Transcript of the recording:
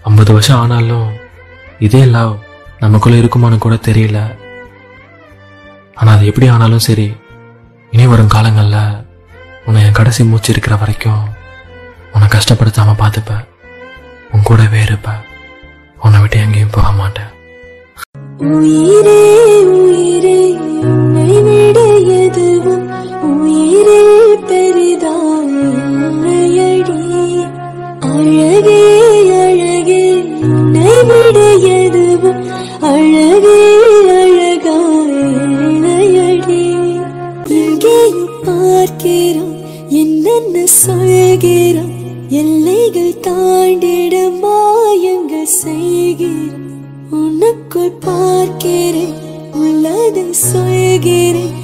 ஐம்பது வருஷம் ஆனாலும் இதே லவ் நமக்குள்ள இருக்குமான்னு கூட தெரியல ஆனா அது எப்படி ஆனாலும் சரி இனி வரும் காலங்கள்ல உன்னை என் கடைசி மூச்சு இருக்கிற வரைக்கும் உன்னை கஷ்டப்படுத்தாம பார்த்துப்பேன் உன் கூடவே இருப்பேன் உன்னை விட்டு எங்கேயும் போக மாட்டேன் உயிரே உயிரே உன்னை விட எதுவும் உயிரில் பெரிதாயடி அழகே அழகே உன்னை விட எதுவும் அழகே அழகாயடி எங்கேயும் பார்க்கிறோம் என்னென்ன சொல்கிறோம் எல்லைகள் தாண்டிட மாயங்கள் செய்கிறோம் உனக்குள் பார்க்கிறேன் உள்ளதை சொல்கிறேன்